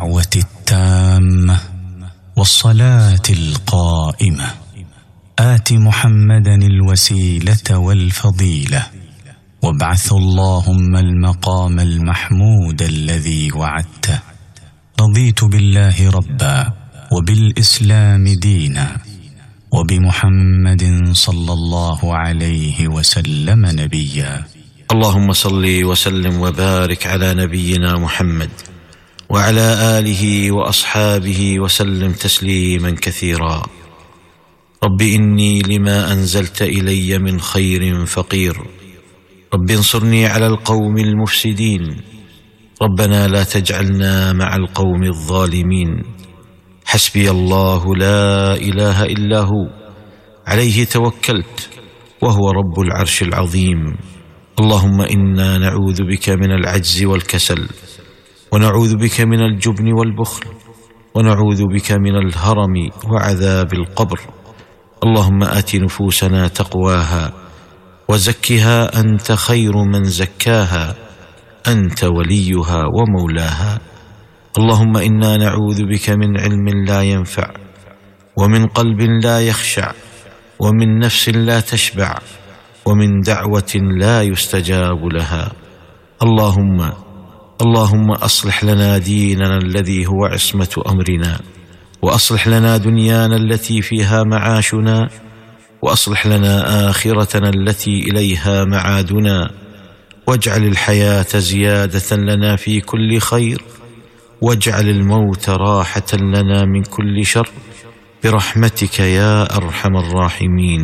الدعوه التامه والصلاه القائمه ات محمدا الوسيله والفضيله وابعث اللهم المقام المحمود الذي وعدته رضيت بالله ربا وبالاسلام دينا وبمحمد صلى الله عليه وسلم نبيا اللهم صل وسلم وبارك على نبينا محمد وعلى اله واصحابه وسلم تسليما كثيرا رب اني لما انزلت الي من خير فقير رب انصرني على القوم المفسدين ربنا لا تجعلنا مع القوم الظالمين حسبي الله لا اله الا هو عليه توكلت وهو رب العرش العظيم اللهم انا نعوذ بك من العجز والكسل ونعوذ بك من الجبن والبخل ونعوذ بك من الهرم وعذاب القبر اللهم ات نفوسنا تقواها وزكها انت خير من زكاها انت وليها ومولاها اللهم انا نعوذ بك من علم لا ينفع ومن قلب لا يخشع ومن نفس لا تشبع ومن دعوه لا يستجاب لها اللهم اللهم اصلح لنا ديننا الذي هو عصمه امرنا واصلح لنا دنيانا التي فيها معاشنا واصلح لنا اخرتنا التي اليها معادنا واجعل الحياه زياده لنا في كل خير واجعل الموت راحه لنا من كل شر برحمتك يا ارحم الراحمين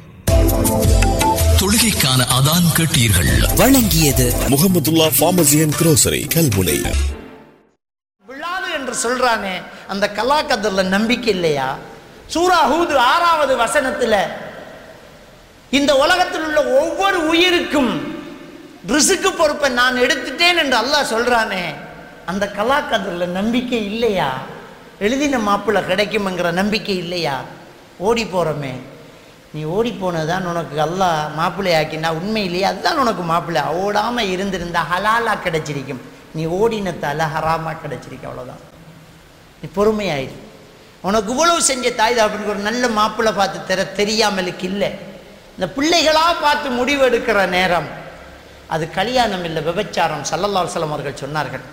தொழுகைக்கான அதான் கேட்டீர்கள் வழங்கியது Mohamedullah pharmacy and grocery Kalmunai விழாது என்று சொல்றானே அந்த கலாக்கதிரில் நம்பிக்கை இல்லையா சூரா ஹூது ஆறாவது வசனத்துல இந்த உலகத்தில் உள்ள ஒவ்வொரு உயிருக்கும் ரிசுக்கு பொறுப்பை நான் எடுத்துட்டேன் என்று அல்லாஹ் சொல்றானே அந்த கலாக்கதிரில் நம்பிக்கை இல்லையா எழுதின மாப்பிள்ளை கிடைக்கும்ங்கிற நம்பிக்கை இல்லையா ஓடி போறோமே நீ ஓடி போனதான் உனக்கு அல்லாஹ் மாப்பிள்ளை ஆக்கினா உண்மையிலேயே அதுதான் உனக்கு மாப்பிள்ளை ஓடாம இருந்திருந்தா ஹலாலா கிடைச்சிருக்கும் நீ ஓடினத்தால ஹராமா கிடைச்சிருக்கு அவ்வளவுதான் நீ பொறுமையாயிரு உனக்கு இவ்வளவு செஞ்ச தாய் தகப்பனுக்கு ஒரு நல்ல மாப்பிள்ளை பார்த்து தர தெரியாமலுக்கு இல்லை இந்த பிள்ளைகளா பார்த்து முடிவு எடுக்கிற நேரம் அது கல்யாணம் இல்லை விபச்சாரம் சல்லல்லா அலுவலம் அவர்கள் சொன்னார்கள்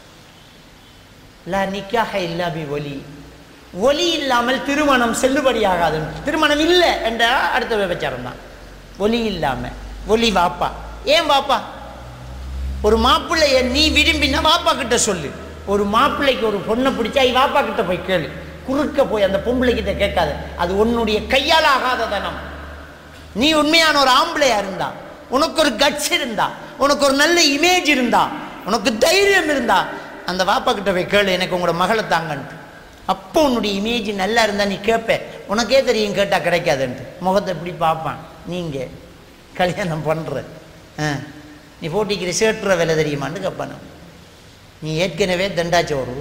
லா நிக்காஹ இல்லா பி ஒலி ஒலி இல்லாமல் திருமணம் செல்லுபடியாகாது திருமணம் இல்லை என்ற அடுத்த விபச்சாரம் தான் ஒலி இல்லாம ஒலி வாப்பா ஏன் வாப்பா ஒரு மாப்பிள்ளைய நீ விரும்பினா வாப்பா கிட்ட சொல்லு ஒரு மாப்பிள்ளைக்கு ஒரு பொண்ணை பிடிச்சா ஐ வாப்பா கிட்ட போய் கேளு குறுக்க போய் அந்த பொம்பளை கிட்ட கேட்காத அது உன்னுடைய கையால் ஆகாத தனம் நீ உண்மையான ஒரு ஆம்பளையா இருந்தா உனக்கு ஒரு கட்ஸ் இருந்தா உனக்கு ஒரு நல்ல இமேஜ் இருந்தா உனக்கு தைரியம் இருந்தா அந்த வாப்பா கிட்ட போய் கேளு எனக்கு உங்களோட மகளை தாங்கன்ட்டு அப்போ உன்னுடைய இமேஜ் நல்லா இருந்தா நீ கேட்ப உனக்கே தெரியும் கேட்டா கிடைக்காதுன்ட்டு முகத்தை எப்படி பார்ப்பான் நீங்க கல்யாணம் பண்ற ஆ நீ போட்டிக்கிற சேட்டுற விலை தெரியுமான்னு கேட்பான் நீ ஏற்கனவே தண்டாச்சோறு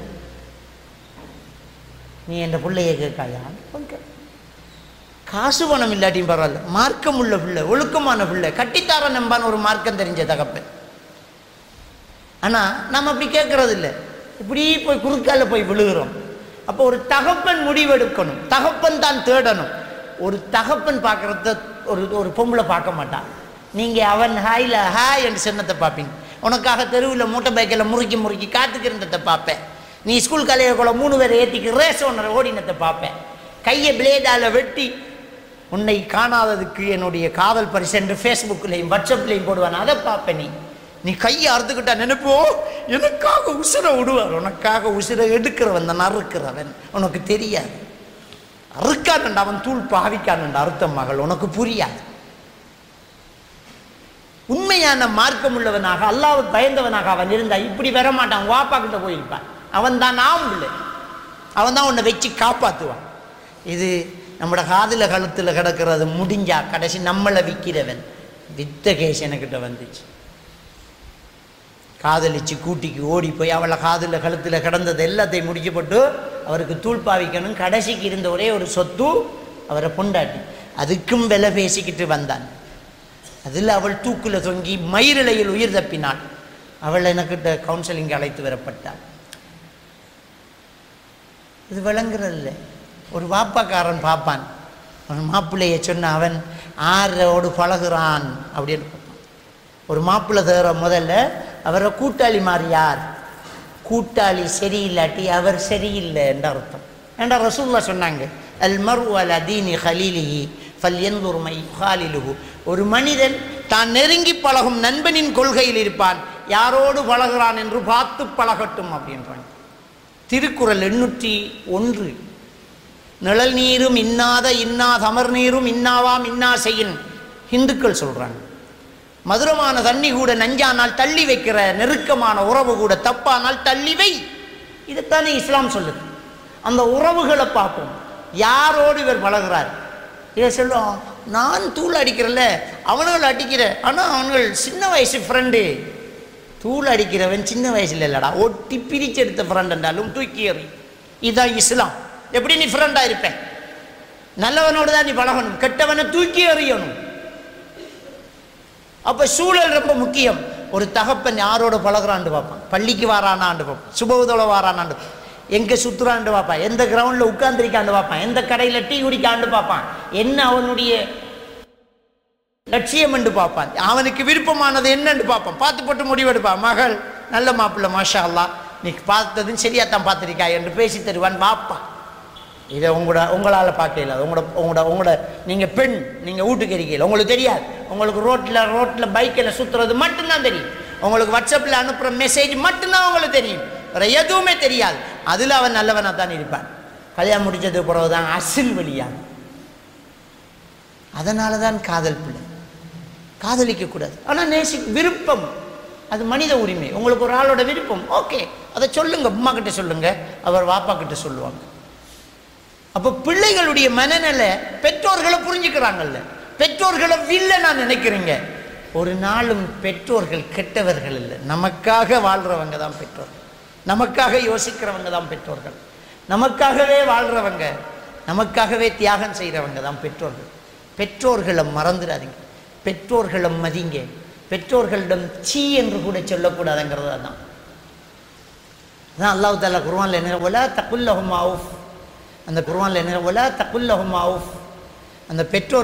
நீ என் பிள்ளைய கேட்காயா காசு பணம் இல்லாட்டியும் பரவாயில்ல மார்க்கம் உள்ள பிள்ளை ஒழுக்கமான பிள்ளை கட்டித்தார நம்பான ஒரு மார்க்கம் தெரிஞ்ச தகப்பன் ஆனால் நம்ம அப்படி கேட்கறது இல்லை இப்படி போய் குறுக்கால போய் விழுகிறோம் அப்போ ஒரு தகப்பன் முடிவெடுக்கணும் தகப்பன் தான் தேடணும் ஒரு தகப்பன் பார்க்கறத ஒரு ஒரு பொம்பளை பார்க்க மாட்டான் நீங்கள் அவன் ஹாயில் ஹாய் என்று சின்னத்தை பார்ப்பீங்க உனக்காக தெருவில் மூட்டை பைக்கில் முறுக்கி முறுக்கி காத்துக்கிறத பார்ப்பேன் நீ ஸ்கூல் கலையக்குள்ள மூணு பேரை ஏற்றிக்கு ரேஸ் ஒன்று ஓடினத்தை பார்ப்பேன் கையை பிளேடால் வெட்டி உன்னை காணாததுக்கு என்னுடைய காதல் பரிசு என்று ஃபேஸ்புக்லேயும் வாட்ஸ்அப்லேயும் போடுவான் அதை பார்ப்பேன் நீ நீ கையை அறுத்துக்கிட்டா நினைப்போ எனக்காக உசிரை விடுவார் உனக்காக உசிரை எடுக்கிறவன் தான் அறுக்கிறவன் உனக்கு தெரியாது அறுக்கானண்டா அவன் தூள் பாவிக்கானண்டா அறுத்த மகள் உனக்கு புரியாது உண்மையான மார்க்கம் உள்ளவனாக அல்லாஹ் பயந்தவனாக அவன் இருந்தா இப்படி வர மாட்டான் வாப்பா கிட்ட போயிருப்பான் அவன் தான் ஆம்பிள்ளை அவன் தான் உன்னை வச்சு காப்பாற்றுவான் இது நம்மளோட காதில் கழுத்தில் கிடக்கிறது முடிஞ்சா கடைசி நம்மளை விற்கிறவன் வித்த கேஸ் எனக்கிட்ட வந்துச்சு காதலிச்சு கூட்டிக்கு ஓடி போய் அவளை காதில் கழுத்தில் கிடந்தது எல்லாத்தையும் முடிக்கப்பட்டு அவருக்கு தூள் பாவிக்கணும் கடைசிக்கு இருந்த ஒரே ஒரு சொத்து அவரை பொண்டாட்டி அதுக்கும் விலை பேசிக்கிட்டு வந்தான் அதில் அவள் தூக்கில் தொங்கி மயிரிழையில் உயிர் தப்பினாள் அவள் எனக்கிட்ட கவுன்சிலிங் அழைத்து வரப்பட்டாள் இது விளங்குறதில்ல ஒரு வாப்பாக்காரன் பார்ப்பான் அவன் மாப்பிள்ளையை சொன்ன அவன் ஆரோடு பழகுறான் அப்படின்னு பார்ப்பான். ஒரு மாப்பிள்ளை தேற முதல்ல அவரை கூட்டாளி மாதிரி யார் கூட்டாளி சரியில்லாட்டி அவர் சரியில்லை என்ற அர்த்தம் ஏண்டா ரசூல்லா சொன்னாங்க அல் மரு அல் அதீனி ஹலீலிஹி ஃபல் எந்தூர்மை ஹாலிலுஹு ஒரு மனிதன் தான் நெருங்கி பழகும் நண்பனின் கொள்கையில் இருப்பான் யாரோடு பழகுறான் என்று பார்த்து பழகட்டும் அப்படின்றாங்க திருக்குறள் எண்ணூற்றி ஒன்று நிழல் நீரும் இன்னாத இன்னா தமர் நீரும் இன்னாவாம் இன்னா செய்யின் இந்துக்கள் சொல்றாங்க மதுரமான தண்ணி கூட நஞ்சானால் தள்ளி வைக்கிற நெருக்கமான உறவு கூட தப்பானால் தள்ளி வை இதைத்தானே இஸ்லாம் சொல்லுது அந்த உறவுகளை பார்ப்போம் யாரோடு இவர் பழகுறார் இதை சொல்லுவோம் நான் தூள் அடிக்கிறல்ல அவனுகள் அடிக்கிற ஆனால் அவனுகள் சின்ன வயசு ஃப்ரெண்டு தூள் அடிக்கிறவன் சின்ன வயசுல இல்லடா ஒட்டி பிரிச்சு எடுத்த ஃப்ரெண்ட் என்றாலும் தூக்கி எறி இதுதான் இஸ்லாம் எப்படி நீ ஃப்ரெண்டாக இருப்பேன் நல்லவனோடு தான் நீ பழகணும் கெட்டவனை தூக்கி எறியணும் அப்ப சூழல் ரொம்ப முக்கியம் ஒரு தகப்பன் யாரோட பழகுறான்னு பார்ப்பான் பள்ளிக்கு வாரானான்னு பார்ப்பான் சுபவுதோட வாரானான்னு பார்ப்பான். எங்க சுத்துறான்னு பார்ப்பான் எந்த கிரவுண்ட்ல உட்கார்ந்திருக்கான்னு பார்ப்பான் எந்த கடையில டீ குடிக்கான்னு பார்ப்பான் என்ன அவனுடைய லட்சியம் என்று பார்ப்பான் அவனுக்கு விருப்பமானது என்னன்னு பார்ப்பான் பார்த்து போட்டு முடிவெடுப்பான் மகள் நல்ல மாப்பிள்ளை மாஷா அல்லாஹ் நீ பார்த்ததும் சரியா தான் பார்த்துருக்கா என்று பேசி தருவான் பாப்பான் இதை உங்களோட உங்களால் பார்க்க இல்லாது உங்களோட உங்களோட உங்களோட நீங்கள் பெண் நீங்கள் வீட்டுக்கு இருக்கீங்க உங்களுக்கு தெரியாது உங்களுக்கு ரோட்டில் ரோட்டில் பைக்கில் சுற்றுறது மட்டும்தான் தெரியும் உங்களுக்கு வாட்ஸ்அப்பில் அனுப்புகிற மெசேஜ் மட்டும்தான் உங்களுக்கு தெரியும் வேற எதுவுமே தெரியாது அதில் அவன் நல்லவனாக தான் இருப்பான் கல்யாணம் முடிச்சதுக்கு பிறகு தான் அசில் வழியாக அதனால தான் காதல் பிள்ளை காதலிக்கக்கூடாது ஆனால் நேசி விருப்பம் அது மனித உரிமை உங்களுக்கு ஒரு ஆளோட விருப்பம் ஓகே அதை சொல்லுங்க அம்மா கிட்ட சொல்லுங்க அவர் வாப்பா கிட்ட சொல்லுவாங்க அப்போ பிள்ளைகளுடைய மனநிலை பெற்றோர்களை புரிஞ்சுக்கிறாங்கல்ல பெற்றோர்களை வில்லனா நினைக்கிறீங்க ஒரு நாளும் பெற்றோர்கள் கெட்டவர்கள் இல்லை நமக்காக வாழ்றவங்க தான் பெற்றோர்கள் நமக்காக யோசிக்கிறவங்க தான் பெற்றோர்கள் நமக்காகவே வாழ்றவங்க நமக்காகவே தியாகம் செய்கிறவங்க தான் பெற்றோர்கள் பெற்றோர்களை மறந்துடாதீங்க பெற்றோர்களை மதிங்க பெற்றோர்களிடம் சீ என்று கூட சொல்லக்கூடாதுங்கிறது அதான் அதான் அல்லாஹ் தாலா குர்ஆன்ல என்ன ஒலா தகுல்லஹும் அவுஃப் அந்த குர்ஆன்ல என்ன ஒலா தகுல்லஹும் அவுஃப் அந்த பெற்றோர்